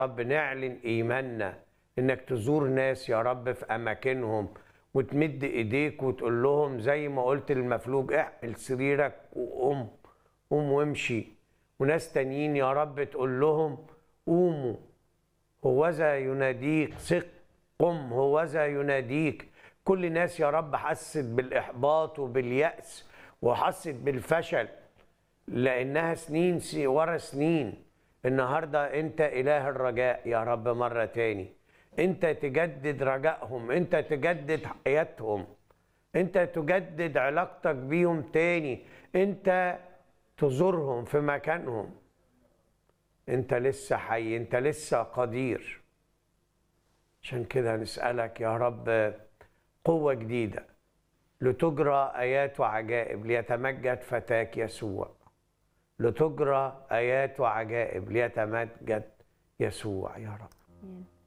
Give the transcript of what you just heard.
رب نعلن ايماننا انك تزور ناس يا رب في اماكنهم وتمد ايديك وتقول لهم زي ما قلت للمفلوج احمل سريرك وقوم قوم وامشي وناس تانيين يا رب تقول لهم قوموا هوذا يناديك ثق قم هوذا يناديك كل ناس يا رب حست بالاحباط وبالياس وحست بالفشل لانها سنين سي- ورا سنين النهارده انت اله الرجاء يا رب مره تاني انت تجدد رجائهم انت تجدد حياتهم انت تجدد علاقتك بيهم تاني انت تزورهم في مكانهم انت لسه حي انت لسه قدير عشان كده نسألك يا رب قوة جديدة لتجرى آيات وعجائب ليتمجد فتاك يسوع لتجرى آيات وعجائب ليتمجد يسوع يا رب